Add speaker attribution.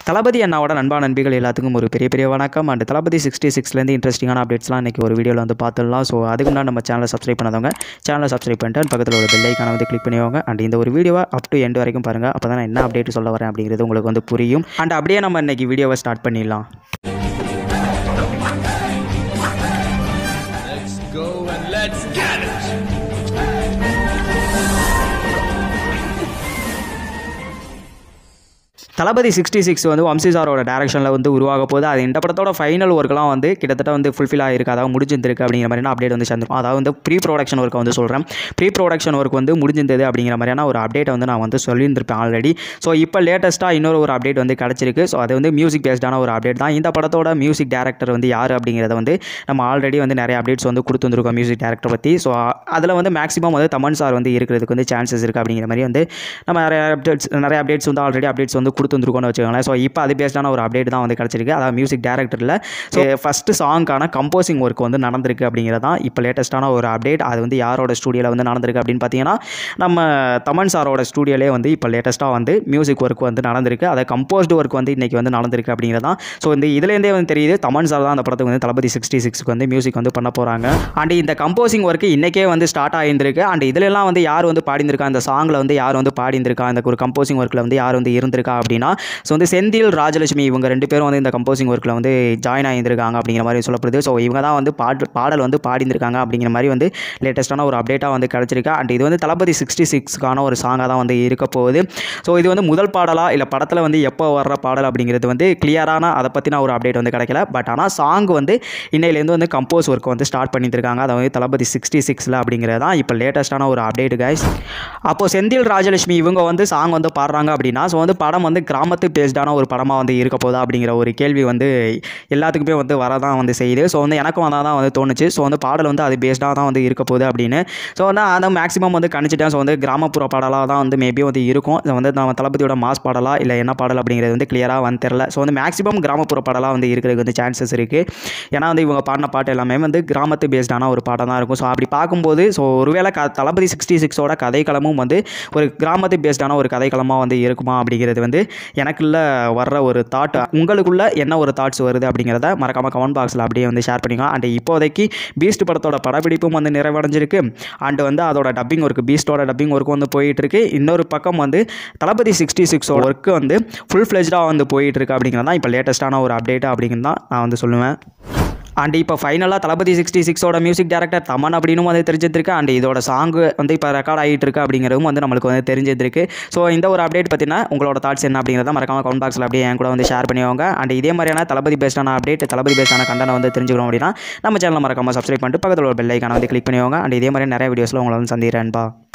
Speaker 1: தளபதி அண்ணாவோட நண்பா நண்பிகள் எல்லாத்துக்கும் ஒரு பெரிய பெரிய வணக்கம் அண்ட் தளபதி சிக்ஸ்டி சிக்ஸ்லேருந்து இன்ட்ரெஸ்டிங்கான அப்டேட்ஸ்லாம் இன்றைக்கி ஒரு வீடியோவில் வந்து பார்த்துடலாம் ஸோ அதுக்கு முன்னாடி நம்ம சேனலை சப்ஸ்கிரைப் பண்ணாதவங்க சேனலை சப்ஸ்கிரைப் பண்ணிட்டு and பக்கத்தில் ஒரு பெல் ஐக்கான வந்து கிளிக் பண்ணிவாங்க அண்ட் இந்த ஒரு வீடியோவை அப் டு எண்ட் வரைக்கும் பாருங்கள் அப்போ தான் நான் என்ன அப்டேட் சொல்ல வரேன் அப்படிங்கிறது உங்களுக்கு வந்து புரியும் அண்ட் அப்படியே நம்ம இன்னைக்கு வீடியோவை ஸ்டார்ட் பண்ணிடலாம்
Speaker 2: Let's go and let's get it!
Speaker 1: Thalapathy sixty six வந்து வம்சி சாரோட டேரக்ஷனில் வந்து உருவாக போகுது அது இந்த படத்தோட ஃபைனல் ஒர்க்லாம் வந்து கிட்டத்தட்ட வந்து ஃபுல்ஃபில் ஆகிருக்கு அதாவது முடிஞ்சிருக்கு அப்படிங்கிற மாதிரியான அப்டேட் வந்து சேர்ந்துரும் அதாவது வந்து ப்ரீ ப்ரொடக்ஷன் ஒர்க்கை வந்து சொல்கிறேன் ப்ரீ ப்ரொடக்ஷன் ஒர்க் வந்து முடிஞ்சிருந்தது அப்படிங்கிற மாதிரியான ஒரு அப்டேட்டை வந்து நான் வந்து சொல்லியிருந்திருப்பேன் ஆல்ரெடி ஸோ இப்போ லேட்டஸ்ட்டாக இன்னொரு ஒரு அப்டேட் வந்து கிடச்சிருக்கு ஸோ அது வந்து மியூசிக் பேஸ்டான ஒரு அப்டேட் தான் இந்த படத்தோட மியூசிக் டேரக்டர் வந்து யார் அப்படிங்கிறத வந்து நம்ம ஆல்ரெடி வந்து நிறைய அப்டேட்ஸ் வந்து கொடுத்துருந்துருக்கோம் மியூசிக் டேரக்டர் பற்றி ஸோ அதில் வந்து மேக்ஸிமம் வந்து தமன் சார் வந்து இருக்கிறதுக்கு வந்து சான்சஸ் இருக்குது அப்படிங்கிற மாதிரி வந்து நம்ம நிறைய அப்டேட்ஸ் நிறைய அப்டேட்ஸ் வந்து ஆல்ரெடி அப்டேட்ஸ் வந்து கொடுத்துருக்கோம்னு வச்சுக்கோங்களேன் ஸோ இப்போ அது பேஸ்டான ஒரு அப்டேட் தான் வந்து கிடச்சிருக்கு அதாவது மியூசிக் டேரக்டரில் ஸோ ஃபஸ்ட்டு சாங்க்கான கம்போசிங் ஒர்க் வந்து நடந்திருக்கு அப்படிங்கிறது தான் இப்போ லேட்டஸ்ட்டான ஒரு அப்டேட் அது வந்து யாரோட ஸ்டூடியோவில் வந்து நடந்திருக்கு அப்படின்னு பார்த்தீங்கன்னா நம்ம தமன் சாரோட ஸ்டூடியோலே வந்து இப்போ லேட்டஸ்ட்டாக வந்து மியூசிக் ஒர்க் வந்து நடந்திருக்கு அதை கம்போஸ்டு ஒர்க் வந்து இன்றைக்கி வந்து நடந்திருக்கு அப்படிங்கிறது தான் ஸோ இந்த இதுலேருந்தே வந்து தெரியுது தமன் சார் தான் அந்த படத்துக்கு வந்து தளபதி சிக்ஸ்டி சிக்ஸ்க்கு வந்து மியூசிக் வந்து பண்ண போகிறாங்க அண்ட் இந்த கம்போசிங் ஒர்க் இன்றைக்கே வந்து ஸ்டார்ட் ஆகியிருந்திருக்கு அண்ட் இதுலலாம் வந்து யார் வந்து பாடிந்திருக்கா இந்த சாங்கில் வந்து யார் வந்து பாடிந்திருக்கா இந்த ஒரு கம்போசிங் ஒர்க்கில் வந்து யார் வந்து இருந்திருக்கா அப்படின்னா ஸோ வந்து செந்தில் ராஜலட்சுமி இவங்க ரெண்டு பேரும் வந்து இந்த கம்போசிங் ஒர்க்கில் வந்து ஜாயின் ஆகியிருக்காங்க அப்படிங்கிற மாதிரி சொல்லப்படுது ஸோ இவங்க தான் வந்து பாட்டு பாடல் வந்து பாடிந்திருக்காங்க அப்படிங்கிற மாதிரி வந்து லேட்டஸ்ட்டான ஒரு அப்டேட்டாக வந்து கிடச்சிருக்கு அண்ட் இது வந்து தளபதி சிக்ஸ்டி சிக்ஸ்க்கான ஒரு சாங்காக தான் வந்து இருக்க போகுது ஸோ இது வந்து முதல் பாடலா இல்லை படத்தில் வந்து எப்போ வர்ற பாடல் அப்படிங்கிறது வந்து கிளியரான அதை பற்றின ஒரு அப்டேட் வந்து கிடைக்கல பட் ஆனால் சாங் வந்து இன்னையிலேருந்து வந்து கம்போஸ் ஒர்க் வந்து ஸ்டார்ட் பண்ணியிருக்காங்க அதை வந்து தளபதி சிக்ஸ்டி சிக்ஸில் அப்படிங்கிறது தான் இப்போ லேட்டஸ்ட்டான ஒரு அப்டேட் கைஸ் அப்போது செந்தில் ராஜலட்சுமி இவங்க வந்து சாங் வந்து பாடுறாங்க அப்படின்னா ஸோ வந்து படம் வந்து கிராமத்து பேஸ்டான ஒரு படமாக வந்து இருக்க போதா அப்படிங்கிற ஒரு கேள்வி வந்து எல்லாத்துக்குமே வந்து வரதான் வந்து செய்யுது ஸோ வந்து எனக்கும் அதான் தான் வந்து தோணுச்சு ஸோ வந்து பாடல் வந்து அது பேஸ்டாக தான் வந்து இருக்க போகுது அப்படின்னு ஸோ வந்து அதை மேக்ஸிமம் வந்து கணிச்சிட்டேன் ஸோ வந்து கிராமப்புற பாடலாக தான் வந்து மேபி வந்து இருக்கும் ஸோ வந்து நம்ம தளபதியோட மாஸ் பாடலா இல்லை என்ன பாடல் அப்படிங்கிறது வந்து கிளியராக வந்து தெரில ஸோ வந்து மேக்ஸிமம் கிராமப்புற பாடலாக வந்து இருக்கிறதுக்கு வந்து சான்சஸ் இருக்குது ஏன்னா வந்து இவங்க பாடின பாட்டு எல்லாமே வந்து கிராமத்து பேஸ்டான ஒரு பாடம் தான் இருக்கும் ஸோ அப்படி பார்க்கும்போது ஸோ ஒருவேளை க தளபதி சிக்ஸ்டி சிக்ஸோட கதைக்களமும் வந்து ஒரு கிராமத்து பேஸ்டான ஒரு கதைக்களமாக வந்து இருக்குமா அப்படிங்கிறது வந்து எனக்குள்ள வர்ற ஒரு தாட் உங்களுக்குள்ள என்ன ஒரு தாட்ஸ் வருது அப்படிங்கிறத மறக்காம கமெண்ட் பாக்ஸில் அப்படியே வந்து ஷேர் பண்ணிக்கோங்க அண்ட் இப்போதைக்கு பீஸ்ட் படத்தோட படப்பிடிப்பும் வந்து நிறைவடைஞ்சிருக்கு அண்ட் வந்து அதோட டப்பிங் ஒர்க் பீஸ்டோட டப்பிங் ஒர்க் வந்து போயிட்டு இருக்கு இன்னொரு பக்கம் வந்து தளபதி சிக்ஸ்டி சிக்ஸோட ஒர்க்கு வந்து ஃபுல் ஃப்ளெஜ்டாக வந்து போயிட்டு இருக்கு அப்படிங்கிறது தான் இப்போ லேட்டஸ்ட்டான ஒரு அப்டேட் அப்படிங்கிறது தான் நான் வந்து சொல்லுவேன் அண்ட் இப்போ ஃபைனலாக தளபதி சிக்ஸ்டி சிக்ஸோட மியூசிக் டேரக்டர் தமன் அப்படின்னு வந்து தெரிஞ்சிருக்கு அண்ட் இதோட சாங் வந்து இப்போ ரெக்கார்ட் ஆகிட்டு இருக்கு அப்படிங்கிறதும் வந்து நம்மளுக்கு வந்து தெரிஞ்சிருக்கு ஸோ இந்த ஒரு அப்டேட் பற்றினா உங்களோட தாட்ஸ் என்ன அப்படிங்கிறத மறக்காம கமெண்ட் பாக்ஸில் அப்படியே என் கூட வந்து ஷேர் பண்ணிவாங்க அண்ட் இதே மாதிரியான தளபதி பேஸ்டான அப்டேட் தளபதி பேஸ்டான கண்டனை வந்து தெரிஞ்சுக்கணும் அப்படின்னா நம்ம சேனலை மறக்காம சப்ஸ்கிரைப் பண்ணிட்டு பக்கத்தில் ஒரு பெல் ஐக்கான வந்து கிளிக் பண்ணிவாங்க அண்ட் இதே மாதிரி நிறைய வீடியோஸில் உங்களை வந்து சந்திக்கிறேன்பா